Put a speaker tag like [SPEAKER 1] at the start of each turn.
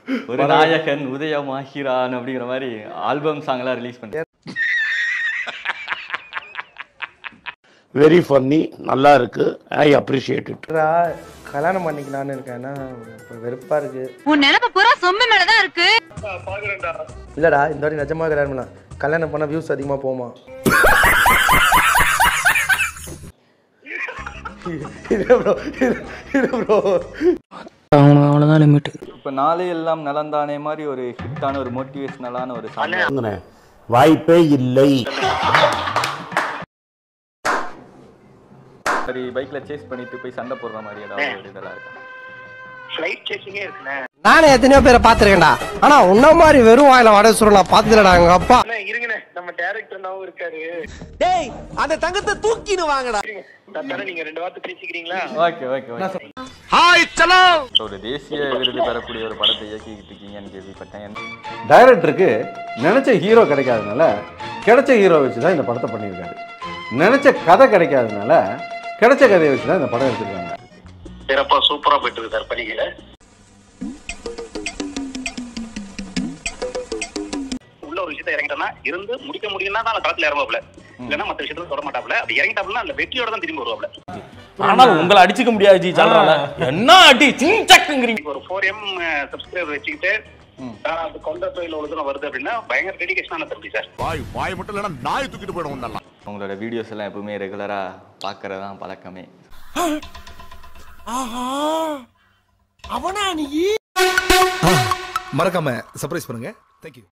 [SPEAKER 1] ஒரு நாயகன் உதயமாகிறான் அப்படிங்கிற மாதிரி ஆல்பம் சாங்லாம் ரிலீஸ் பண்ணி
[SPEAKER 2] வெரி ஃபன்னி நல்லா இருக்கு ஐ அப்ரிஷியேட் இட்
[SPEAKER 3] ரா, கல்யாணம் பண்ணிக்கலான்னு இருக்கேன்னா இப்போ வெறுப்பா இருக்கு
[SPEAKER 4] உன் நினைப்பு பூரா சொம்பு மேலதான் இருக்கு
[SPEAKER 3] இல்லடா இந்த வாட்டி நிஜமா கல்யாணம் பண்ணலாம் கல்யாணம் பண்ணா வியூஸ் அதிகமா போமா இல்ல ப்ரோ இல்ல ப்ரோ
[SPEAKER 5] அவ்வளோதான் லிமிட்
[SPEAKER 1] இப்போ நாளே எல்லாம் நலந்தானே மாதிரி ஒரு ஹிட்டான ஒரு மோட்டிவேஷனலான ஒரு சாங்
[SPEAKER 2] வாங்கினேன். வாய்ப்பே இல்லை
[SPEAKER 1] சரி பைக்ல சேஸ் பண்ணிட்டு போய் சண்டை போடுற மாதிரி ஏதாவது ஒரு இதெல்லாம் இருக்கா
[SPEAKER 6] நானே எத்தனையோ பேரை பாத்திருக்கேன்டா ஆனா உன்ன மாதிரி வெறும் வாயில வடை சுருள் நான் பார்த்ததுலடா எங்க அப்பா
[SPEAKER 7] இருங்கண்ணே நம்ம டேரக்டர் நாவும் இருக்காரு
[SPEAKER 6] டேய் அந்த தங்கத்தை தூக்கின்னு வாங்கடா
[SPEAKER 7] தானே நீங்க ரெண்டு வார்த்தை பேசிக்கிறீங்களா
[SPEAKER 1] ஓகே ஓகே ஓகே
[SPEAKER 6] ஹாய் சலோ
[SPEAKER 1] ஒரு தேசிய விருது பெறக்கூடிய ஒரு படத்தை இயக்கிக்கிட்டு இருக்கீங்கன்னு கேள்விப்பட்டேன்
[SPEAKER 8] டைரக்டருக்கு நினைச்ச ஹீரோ கிடைக்காதனால கிடைச்ச ஹீரோ வச்சு தான் இந்த படத்தை பண்ணியிருக்காரு நினைச்ச கதை கிடைக்காதனால கிடைச்ச கதையை வச்சு தான் இந்த படம் எடுத்திருக்காங்க
[SPEAKER 7] சிறப்பா சூப்பரா போயிட்டு இருக்கு சார் பணிகளை உள்ள ஒரு விஷயத்தை இறங்கிட்டோம்னா இருந்து முடிக்க முடியும்னா தான் அந்த களத்துல இறங்குவாப்ல இல்லைன்னா மத்த விஷயத்துல தொட மாட்டாப்ல அப்படி இறங்கிட்டாப்ல அந்த வெற்றியோட தான் திரும்பி வருவாப்ல
[SPEAKER 5] ஆனால் உங்களை அடிச்சுக்க முடியாது ஜி சொல்றாங்க என்ன அடி சிங் சக்குங்கிறீங்க
[SPEAKER 7] இப்போ ஒரு ஃபோர் எம் சப்ஸ்கிரைபர் வச்சுக்கிட்டு ஆஹ், அது கொண்ட தொழில் ஒரு தூரம் வருது அப்படின்னா பயங்கர டெடிகேஷனான தம்பி சார்
[SPEAKER 9] வாய் வாய் மட்டும் இல்லைன்னா நாய் தூக்கிட்டு போயிடும் நல்லா
[SPEAKER 1] உங்களோட வீடியோஸ் எல்லாம் எப்பவுமே ரெகுலரா பார்க்கறது தான் பழக்கமே
[SPEAKER 9] மறக்காம சர்ப்ரைஸ் பண்ணுங்க தேங்க்யூ